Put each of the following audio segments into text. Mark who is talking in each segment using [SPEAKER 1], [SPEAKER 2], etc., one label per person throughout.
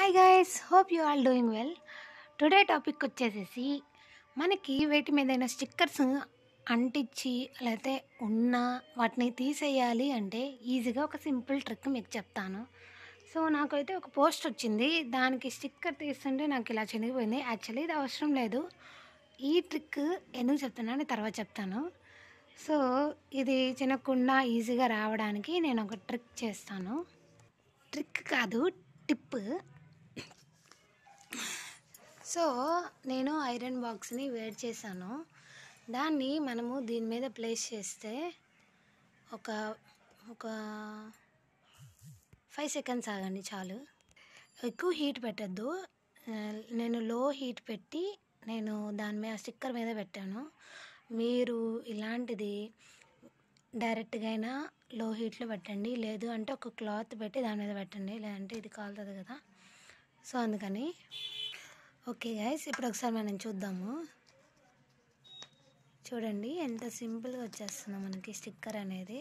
[SPEAKER 1] hi guys hope you all doing well today topic వచ్చేసేసి మనకి వేటి మీదైనా స్టిక్కర్స్ అంటించి లేకపోతే ఉన్న వాటిని తీసేయాలి అంటే ఈజీగా ఒక సింపుల్ ట్రిక్ మీకు చెప్తాను సో నాకైతే ఒక పోస్ట్ వచ్చింది దానికి స్టిక్కర్ తీస్తుంటే నాకు ఇలా చెనిగిపోయింది యాక్చువల్లీ ఇది అవసరం లేదు ఈ ట్రిక్ ఎందుకు చెప్తున్నాను తర్వాత చెప్తాను సో ఇది చిన్నకుండా ఈజీగా రావడానికి నేను ఒక ట్రిక్ చేస్తాను ట్రిక్ కాదు టిప్ సో నేను ఐరన్ బాక్స్ని వేడి చేశాను దాన్ని మనము దీని మీద ప్లేస్ చేస్తే ఒక ఒక ఫైవ్ సెకండ్స్ ఆగండి చాలు ఎక్కువ హీట్ పెట్టద్దు ఆ, నేను లో హీట్ పెట్టి నేను దాని మీద స్టిక్కర్ మీద పెట్టాను మీరు ఇలాంటిది డైరెక్ట్గా అయినా లో హీట్లో పెట్టండి లేదు అంటే ఒక క్లాత్ పెట్టి దాని మీద పెట్టండి లేదంటే ఇది కాలుతుంది కదా సో అందుకని ఓకే గైస్ ఇప్పుడు ఒకసారి మనం చూద్దాము చూడండి ఎంత సింపుల్గా వచ్చేస్తుందో మనకి స్టిక్కర్ అనేది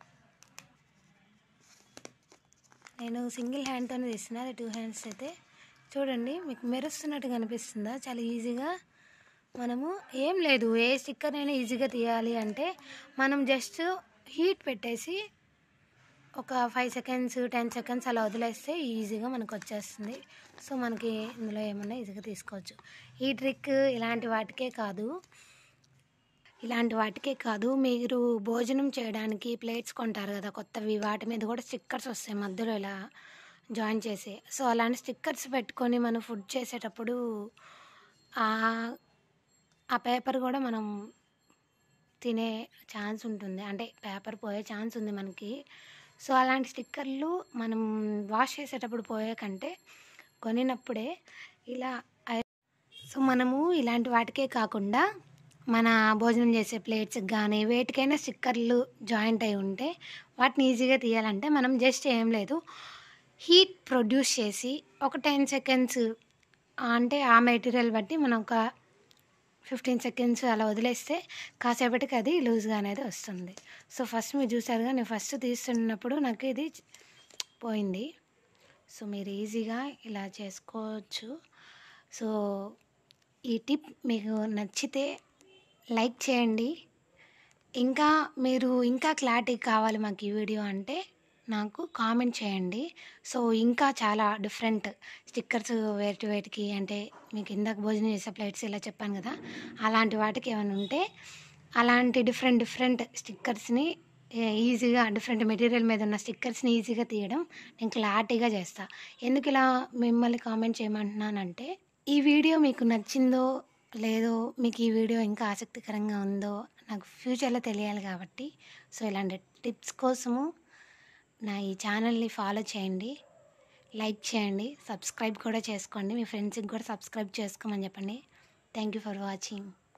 [SPEAKER 1] నేను సింగిల్ హ్యాండ్తోనే తీసిన అది టూ హ్యాండ్స్ అయితే చూడండి మీకు మెరుస్తున్నట్టు కనిపిస్తుందా చాలా ఈజీగా మనము ఏం లేదు ఏ స్టిక్కర్ అయినా ఈజీగా తీయాలి అంటే మనం జస్ట్ హీట్ పెట్టేసి ఒక ఫైవ్ సెకండ్స్ టెన్ సెకండ్స్ అలా వదిలేస్తే ఈజీగా మనకు వచ్చేస్తుంది సో మనకి ఇందులో ఏమన్నా ఈజీగా తీసుకోవచ్చు ఈ ట్రిక్ ఇలాంటి వాటికే కాదు ఇలాంటి వాటికే కాదు మీరు భోజనం చేయడానికి ప్లేట్స్ కొంటారు కదా కొత్తవి వాటి మీద కూడా స్టిక్కర్స్ వస్తాయి మధ్యలో ఇలా జాయిన్ చేసి సో అలాంటి స్టిక్కర్స్ పెట్టుకొని మనం ఫుడ్ చేసేటప్పుడు ఆ ఆ పేపర్ కూడా మనం తినే ఛాన్స్ ఉంటుంది అంటే పేపర్ పోయే ఛాన్స్ ఉంది మనకి సో అలాంటి స్టిక్కర్లు మనం వాష్ చేసేటప్పుడు పోయే కంటే కొనినప్పుడే ఇలా ఐ- సో మనము ఇలాంటి వాటికే కాకుండా మన భోజనం చేసే ప్లేట్స్కి కానీ వేటికైనా స్టిక్కర్లు జాయింట్ అయి ఉంటే వాటిని ఈజీగా తీయాలంటే మనం జస్ట్ ఏం లేదు హీట్ ప్రొడ్యూస్ చేసి ఒక టెన్ సెకండ్స్ అంటే ఆ మెటీరియల్ బట్టి మనం ఒక ఫిఫ్టీన్ సెకండ్స్ అలా వదిలేస్తే కాసేపటికి అది లూజ్గా అనేది వస్తుంది సో ఫస్ట్ మీరు చూసారుగా నేను ఫస్ట్ తీస్తున్నప్పుడు నాకు ఇది పోయింది సో మీరు ఈజీగా ఇలా చేసుకోవచ్చు సో ఈ టిప్ మీకు నచ్చితే లైక్ చేయండి ఇంకా మీరు ఇంకా క్లారిటీ కావాలి మాకు ఈ వీడియో అంటే నాకు కామెంట్ చేయండి సో ఇంకా చాలా డిఫరెంట్ స్టిక్కర్స్ వేటి వేటికి అంటే మీకు ఇందాక భోజనం చేసే ప్లేట్స్ ఇలా చెప్పాను కదా అలాంటి వాటికి ఏమైనా ఉంటే అలాంటి డిఫరెంట్ డిఫరెంట్ స్టిక్కర్స్ని ఈజీగా డిఫరెంట్ మెటీరియల్ మీద ఉన్న స్టిక్కర్స్ని ఈజీగా తీయడం నేను క్లారిటీగా చేస్తా ఎందుకు ఇలా మిమ్మల్ని కామెంట్ చేయమంటున్నానంటే ఈ వీడియో మీకు నచ్చిందో లేదో మీకు ఈ వీడియో ఇంకా ఆసక్తికరంగా ఉందో నాకు ఫ్యూచర్లో తెలియాలి కాబట్టి సో ఇలాంటి టిప్స్ కోసము నా ఈ ఛానల్ని ఫాలో చేయండి లైక్ చేయండి సబ్స్క్రైబ్ కూడా చేసుకోండి మీ ఫ్రెండ్స్కి కూడా సబ్స్క్రైబ్ చేసుకోమని చెప్పండి థ్యాంక్ యూ ఫర్ వాచింగ్